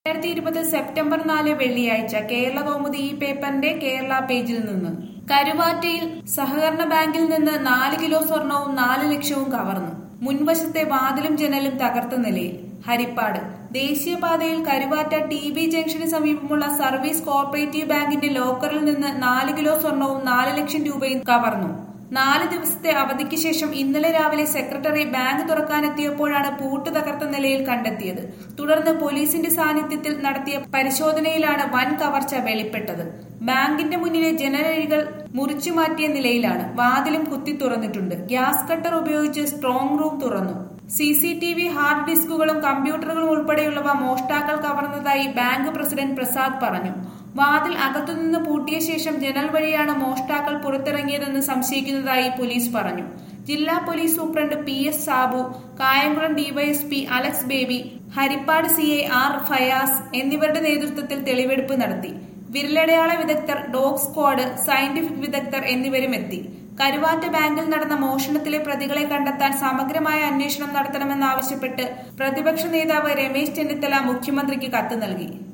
രണ്ടായിരത്തി ഇരുപത് സെപ്റ്റംബർ നാല് വെള്ളിയാഴ്ച കേരള കൗമുദി ഈ പേപ്പറിന്റെ കേരള പേജിൽ നിന്ന് കരുവാറ്റയിൽ സഹകരണ ബാങ്കിൽ നിന്ന് നാല് കിലോ സ്വർണവും നാല് ലക്ഷവും കവർന്നു മുൻവശത്തെ വാതിലും ജനലും തകർത്ത നിലയിൽ ഹരിപ്പാട് ദേശീയപാതയിൽ കരുവാറ്റ ടി ബി ജംഗ്ഷന് സമീപമുള്ള സർവീസ് കോർപ്പറേറ്റീവ് ബാങ്കിന്റെ ലോക്കറിൽ നിന്ന് നാല് കിലോ സ്വർണവും നാല് ലക്ഷം രൂപയും കവർന്നു നാല് ദിവസത്തെ അവധിക്ക് ശേഷം ഇന്നലെ രാവിലെ സെക്രട്ടറി ബാങ്ക് തുറക്കാനെത്തിയപ്പോഴാണ് പൂട്ട് തകർത്ത നിലയിൽ കണ്ടെത്തിയത് തുടർന്ന് പോലീസിന്റെ സാന്നിധ്യത്തിൽ നടത്തിയ പരിശോധനയിലാണ് വൻ കവർച്ച വെളിപ്പെട്ടത് ബാങ്കിന്റെ മുന്നിലെ ജനലഴികൾ മുറിച്ചു മാറ്റിയ നിലയിലാണ് വാതിലും കുത്തി തുറന്നിട്ടുണ്ട് ഗ്യാസ് കട്ടർ ഉപയോഗിച്ച് സ്ട്രോങ് റൂം തുറന്നു C C T V hard ഡിസ്കുകളും കമ്പ്യൂട്ടറുകളും ഉൾപ്പെടെയുള്ളവ മോഷ്ടാക്കൾ കവർന്നതായി ബാങ്ക് പ്രസിഡന്റ് പ്രസാദ് പറഞ്ഞു വാതിൽ അകത്തുനിന്ന് പൂട്ടിയ ശേഷം ജനൽ വഴിയാണ് മോഷ്ടാക്കൾ പുറത്തിറങ്ങിയതെന്ന് സംശയിക്കുന്നതായി പോലീസ് പറഞ്ഞു ജില്ലാ police superintendent P S Sabu Kayamkulam D Y S P Alex Baby Haripad C A R Fayas എന്നിവരുടെ നേതൃത്വത്തിൽ തെളിവെടുപ്പ് നടത്തി വിരലടയാള വിദഗ്ധർ ഡോഗ് സ്ക്വാഡ് സയന്റിഫിക് വിദഗ്ധർ എന്നിവരും എത്തി കരുവാറ്റ ബാങ്കിൽ നടന്ന മോഷണത്തിലെ പ്രതികളെ കണ്ടെത്താൻ സമഗ്രമായ അന്വേഷണം നടത്തണമെന്നാവശ്യപ്പെട്ട് പ്രതിപക്ഷ നേതാവ് രമേശ് ചെന്നിത്തല മുഖ്യമന്ത്രിക്ക് കത്ത് നൽകി